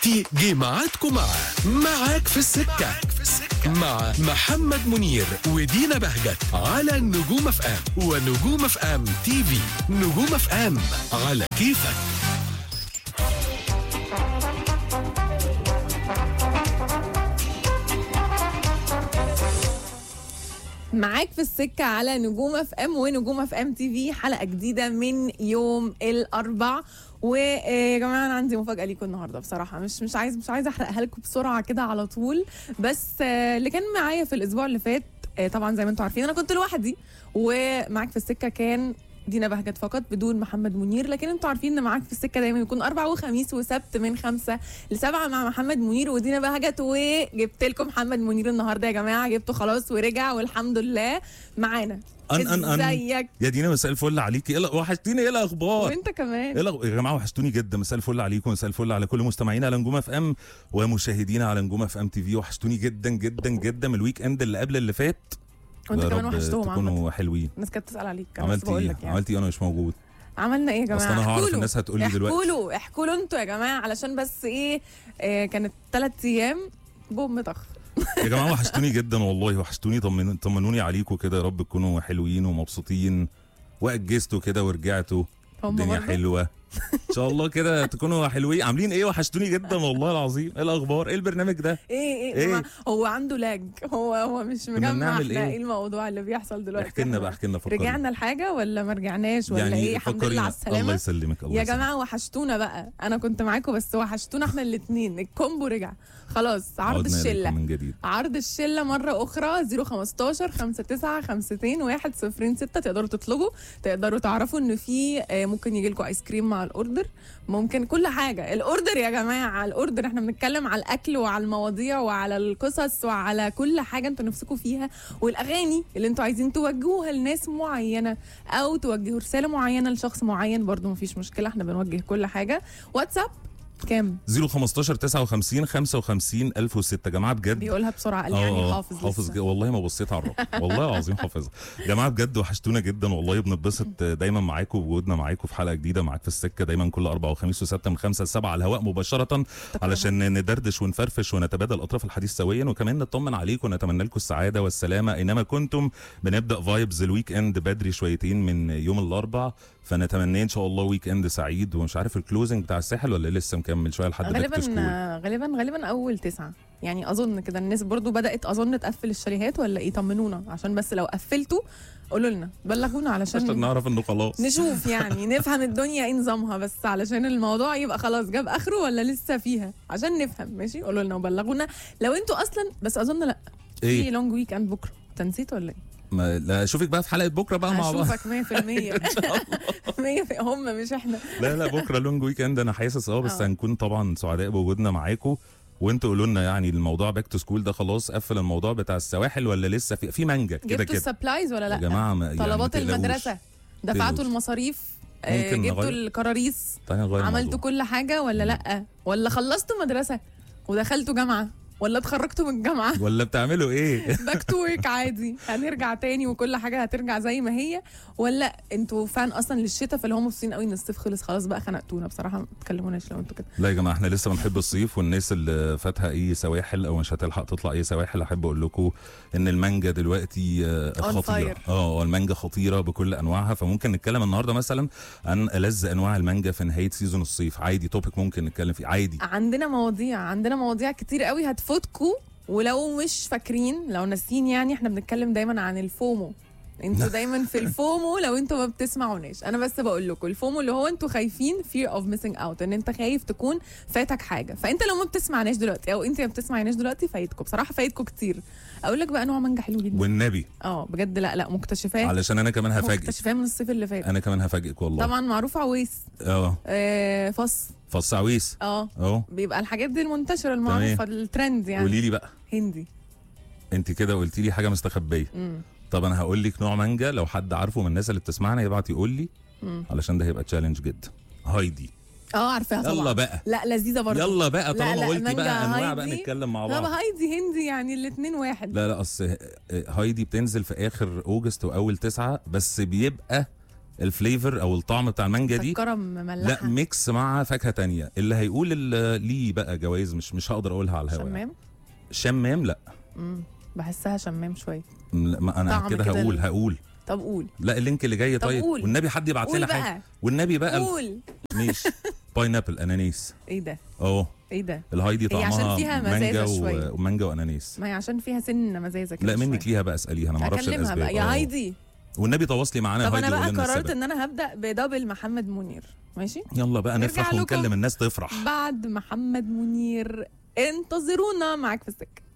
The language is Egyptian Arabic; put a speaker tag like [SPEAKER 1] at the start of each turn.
[SPEAKER 1] دلوقتي جه ميعادكم مع معاك في السكة مع محمد منير ودينا بهجت على نجوم اف ام ونجوم اف ام تي في نجوم اف ام على كيفك
[SPEAKER 2] معاك في السكة على نجوم اف ام ونجوم اف ام تي في حلقة جديدة من يوم الأربع ويا جماعة أنا عندي مفاجأة ليكم النهاردة بصراحة مش مش عايز مش عايزة أحرقها لكم بسرعة كده على طول بس آه، اللي كان معايا في الأسبوع اللي فات آه، طبعا زي ما انتم عارفين أنا كنت لوحدي ومعاك في السكة كان دينا بهجت فقط بدون محمد منير لكن انتوا عارفين ان معاك في السكه دايما يكون اربع وخميس وسبت من خمسة لسبعة مع محمد منير ودينا بهجت وجبت لكم محمد منير النهارده يا جماعه جبته خلاص ورجع والحمد لله معانا
[SPEAKER 3] ان ان ان
[SPEAKER 2] ازيك
[SPEAKER 3] يا دينا مساء الفل عليكي ايه الأ- وحشتيني ايه الاخبار
[SPEAKER 2] وانت كمان
[SPEAKER 3] ايه الأخ- يا جماعه وحشتوني جدا مساء الفل عليكم مساء الفل على كل مستمعينا على نجوم اف ام ومشاهدينا على نجوم اف ام تي في وحشتوني جدا جدا جدا من الويك اند اللي قبل اللي فات
[SPEAKER 2] وانت
[SPEAKER 3] يا
[SPEAKER 2] كمان
[SPEAKER 3] رب
[SPEAKER 2] وحشتهم عامة
[SPEAKER 3] تكونوا حلوين
[SPEAKER 2] الناس كانت بتسال عليك أنا بس
[SPEAKER 3] عملت
[SPEAKER 2] بقول
[SPEAKER 3] ايه
[SPEAKER 2] لك يعني
[SPEAKER 3] عملت ايه وانا مش موجود
[SPEAKER 2] عملنا ايه يا جماعه
[SPEAKER 3] اصل انا هعرف
[SPEAKER 2] احكوا له.
[SPEAKER 3] الناس هتقول لي دلوقتي
[SPEAKER 2] احكوا له احكوا له انتوا يا جماعه علشان بس ايه آه كانت ثلاث ايام بوم طخ
[SPEAKER 3] يا جماعه وحشتوني جدا والله وحشتوني طمنوا طمنوني عليكم كده يا رب تكونوا حلوين ومبسوطين واجزتوا كده ورجعتوا
[SPEAKER 2] هم
[SPEAKER 3] الدنيا
[SPEAKER 2] برضه؟
[SPEAKER 3] حلوه ان شاء الله كده تكونوا حلوين عاملين ايه وحشتوني جدا والله العظيم ايه الاخبار ايه البرنامج ده
[SPEAKER 2] ايه ايه,
[SPEAKER 3] إيه؟
[SPEAKER 2] إيه؟ هو عنده لاج هو هو مش مجمع
[SPEAKER 3] بنعمل
[SPEAKER 2] احنا
[SPEAKER 3] إيه؟
[SPEAKER 2] ايه الموضوع اللي بيحصل دلوقتي
[SPEAKER 3] احكي لنا
[SPEAKER 2] إحنا
[SPEAKER 3] بقى احكي لنا فكرنا
[SPEAKER 2] رجعنا لحاجه ولا ما رجعناش ولا ايه الحمد لله على
[SPEAKER 3] فكرينا. الله
[SPEAKER 2] السلامه
[SPEAKER 3] يسلمك الله
[SPEAKER 2] يا
[SPEAKER 3] يسلمك.
[SPEAKER 2] جماعه وحشتونا بقى انا كنت معاكم بس وحشتونا احنا الاثنين الكومبو رجع خلاص عرض
[SPEAKER 3] عدنا إليكم
[SPEAKER 2] الشله
[SPEAKER 3] من جديد
[SPEAKER 2] عرض الشله مره اخرى 015 59 52 106 تقدروا تطلبوا تقدروا تعرفوا ان في آه، ممكن يجي لكم ايس كريم مع الاوردر ممكن كل حاجه الاوردر يا جماعه الاوردر احنا بنتكلم على الاكل وعلى المواضيع وعلى القصص وعلى كل حاجه انتوا نفسكم فيها والاغاني اللي انتوا عايزين توجهوها لناس معينه او توجهوا رساله معينه لشخص معين برضو مفيش مشكله احنا بنوجه كل حاجه واتساب كام
[SPEAKER 3] 015 59 55 1006 يا جماعه بجد
[SPEAKER 2] بيقولها بسرعه قال
[SPEAKER 3] آه،
[SPEAKER 2] يعني
[SPEAKER 3] آه،
[SPEAKER 2] حافظ
[SPEAKER 3] حافظ
[SPEAKER 2] لسه.
[SPEAKER 3] ج- والله ما بصيت على الرقم والله العظيم حافظها يا جماعه بجد وحشتونا جدا والله بنتبسط دايما معاكم وجودنا معاكم في حلقه جديده معاك في السكه دايما كل اربع وخميس وسبت من خمسة لسبعة على الهواء مباشره علشان ندردش ونفرفش ونتبادل اطراف الحديث سويا وكمان نطمن عليكم ونتمنى لكم السعاده والسلامه اينما كنتم بنبدا فايبز الويك اند بدري شويتين من يوم الاربع فنتمنى ان شاء الله ويك اند سعيد ومش عارف الكلوزنج بتاع الساحل ولا لسه مكمل شويه لحد باك تو سكول
[SPEAKER 2] غالبا غالبا غالبا اول تسعة يعني اظن كده الناس برضو بدات اظن تقفل الشاليهات ولا ايه طمنونا عشان بس لو قفلتوا قولوا لنا بلغونا
[SPEAKER 3] عشان
[SPEAKER 2] علشان
[SPEAKER 3] نعرف انه خلاص
[SPEAKER 2] نشوف يعني نفهم الدنيا ايه نظامها بس علشان الموضوع يبقى خلاص جاب اخره ولا لسه فيها عشان نفهم ماشي قولوا لنا وبلغونا لو انتوا اصلا بس اظن لا في
[SPEAKER 3] ايه
[SPEAKER 2] لونج ويك اند بكره انت نسيت ولا ايه؟
[SPEAKER 3] ما لا اشوفك بقى في حلقه بكره بقى مع بعض
[SPEAKER 2] هشوفك 100% 100% هم مش احنا
[SPEAKER 3] لا لا بكره لونج ويك اند انا حاسس اه بس
[SPEAKER 2] آه.
[SPEAKER 3] هنكون طبعا سعداء بوجودنا معاكم وانتوا قولوا لنا يعني الموضوع باك تو سكول ده خلاص قفل الموضوع بتاع السواحل ولا لسه في في مانجا كده
[SPEAKER 2] جبتوا
[SPEAKER 3] كده
[SPEAKER 2] السبلايز ولا لا؟
[SPEAKER 3] يا جماعه ما يعني
[SPEAKER 2] طلبات
[SPEAKER 3] ما تقلقوش.
[SPEAKER 2] المدرسه دفعتوا
[SPEAKER 3] تقلقوش.
[SPEAKER 2] المصاريف آه،
[SPEAKER 3] ممكن
[SPEAKER 2] جبتوا
[SPEAKER 3] نغير؟
[SPEAKER 2] الكراريس
[SPEAKER 3] تعالى نغير
[SPEAKER 2] عملتوا
[SPEAKER 3] الموضوع.
[SPEAKER 2] كل حاجه ولا لا ولا خلصتوا مدرسه ودخلتوا جامعه ولا اتخرجتوا من الجامعه
[SPEAKER 3] ولا بتعملوا ايه
[SPEAKER 2] باك تو ورك عادي هنرجع تاني وكل حاجه هترجع زي ما هي ولا انتوا فان اصلا للشتاء فاللي هم مبسوطين قوي ان الصيف خلص خلاص بقى خنقتونا بصراحه ما تكلموناش لو انتوا كده
[SPEAKER 3] لا يا جماعه احنا لسه بنحب الصيف والناس اللي فاتها اي سواحل او مش هتلحق تطلع اي سواحل احب اقول لكم ان المانجا دلوقتي آه،
[SPEAKER 2] On
[SPEAKER 3] خطيره
[SPEAKER 2] fire.
[SPEAKER 3] اه المانجا خطيره بكل انواعها فممكن نتكلم النهارده مثلا عن ألذ انواع المانجا في نهايه سيزون الصيف عادي توبيك ممكن نتكلم فيه عادي
[SPEAKER 2] عندنا مواضيع عندنا مواضيع كتير قوي هتفوتكوا ولو مش فاكرين لو ناسيين يعني احنا بنتكلم دايما عن الفومو انتوا دايما في الفومو لو انتوا ما بتسمعوناش انا بس بقول لكم الفومو اللي هو انتوا خايفين fear of missing out ان انت خايف تكون فاتك حاجه فانت لو ما بتسمعناش دلوقتي او انت ما بتسمعناش دلوقتي فايتكم بصراحه فايتكم كتير اقول لك بقى نوع مانجا حلو جدا
[SPEAKER 3] والنبي
[SPEAKER 2] اه بجد لا لا مكتشفاه
[SPEAKER 3] علشان انا كمان هفاجئك
[SPEAKER 2] مكتشفاه من الصيف اللي فات
[SPEAKER 3] انا كمان هفاجئك والله
[SPEAKER 2] طبعا معروف عويس
[SPEAKER 3] اه
[SPEAKER 2] آه فص
[SPEAKER 3] فص عويس
[SPEAKER 2] اه
[SPEAKER 3] اهو
[SPEAKER 2] بيبقى الحاجات دي المنتشره المعروفه الترند يعني
[SPEAKER 3] قولي لي بقى
[SPEAKER 2] هندي
[SPEAKER 3] انت كده قلتي لي حاجه مستخبيه
[SPEAKER 2] مم.
[SPEAKER 3] طب انا هقول لك نوع مانجا لو حد عارفه من الناس اللي بتسمعنا يبعت يقول لي
[SPEAKER 2] مم.
[SPEAKER 3] علشان ده هيبقى تشالنج جدا هايدي
[SPEAKER 2] اه عارفاها طبعا
[SPEAKER 3] يلا بقى
[SPEAKER 2] لا لذيذه برضه
[SPEAKER 3] يلا بقى
[SPEAKER 2] لا،
[SPEAKER 3] طالما
[SPEAKER 2] لا،
[SPEAKER 3] قلتي
[SPEAKER 2] مانجا
[SPEAKER 3] بقى انواع بقى
[SPEAKER 2] هايدي.
[SPEAKER 3] نتكلم مع
[SPEAKER 2] لا
[SPEAKER 3] بعض
[SPEAKER 2] هايدي هندي يعني الاثنين واحد
[SPEAKER 3] لا لا اصل هايدي بتنزل في اخر اوجست واول تسعة بس بيبقى الفليفر او الطعم بتاع المانجا دي
[SPEAKER 2] مسكره
[SPEAKER 3] لا
[SPEAKER 2] مملحه
[SPEAKER 3] ميكس مع فاكهه تانية اللي هيقول ال- ليه بقى جوائز مش مش هقدر اقولها على الهواء
[SPEAKER 2] شمام
[SPEAKER 3] شمام لا
[SPEAKER 2] مم. بحسها شمام شويه
[SPEAKER 3] م- لا، ما انا
[SPEAKER 2] طعم
[SPEAKER 3] كده
[SPEAKER 2] كده
[SPEAKER 3] هقول
[SPEAKER 2] ال-
[SPEAKER 3] هقول
[SPEAKER 2] طب قول
[SPEAKER 3] لا اللينك اللي جاي
[SPEAKER 2] طب
[SPEAKER 3] طيب
[SPEAKER 2] قول.
[SPEAKER 3] والنبي حد يبعت
[SPEAKER 2] قول
[SPEAKER 3] لنا
[SPEAKER 2] بقى.
[SPEAKER 3] حاجه والنبي بقى ال-
[SPEAKER 2] قول
[SPEAKER 3] ماشي باينابل انانيس
[SPEAKER 2] ايه ده
[SPEAKER 3] اهو
[SPEAKER 2] ايه ده
[SPEAKER 3] الهايدي
[SPEAKER 2] هي عشان
[SPEAKER 3] طعمها
[SPEAKER 2] فيها
[SPEAKER 3] مانجا
[SPEAKER 2] مزازة شوية.
[SPEAKER 3] و- ومانجا وانانيس
[SPEAKER 2] ما هي عشان فيها سن مزازه كده
[SPEAKER 3] لا منك
[SPEAKER 2] شوية.
[SPEAKER 3] ليها بقى اساليها انا ما اعرفش
[SPEAKER 2] اكلمها
[SPEAKER 3] الاسباب
[SPEAKER 2] بقى يا
[SPEAKER 3] آه.
[SPEAKER 2] هايدي
[SPEAKER 3] والنبي تواصلي معانا
[SPEAKER 2] طب
[SPEAKER 3] يا هايدي
[SPEAKER 2] انا
[SPEAKER 3] وقولي
[SPEAKER 2] بقى
[SPEAKER 3] لنا
[SPEAKER 2] قررت
[SPEAKER 3] السبب.
[SPEAKER 2] ان انا هبدا بدبل محمد منير ماشي
[SPEAKER 3] يلا بقى
[SPEAKER 2] نرجع
[SPEAKER 3] نفرح
[SPEAKER 2] لكم.
[SPEAKER 3] ونكلم الناس تفرح
[SPEAKER 2] بعد محمد منير انتظرونا معاك في السكه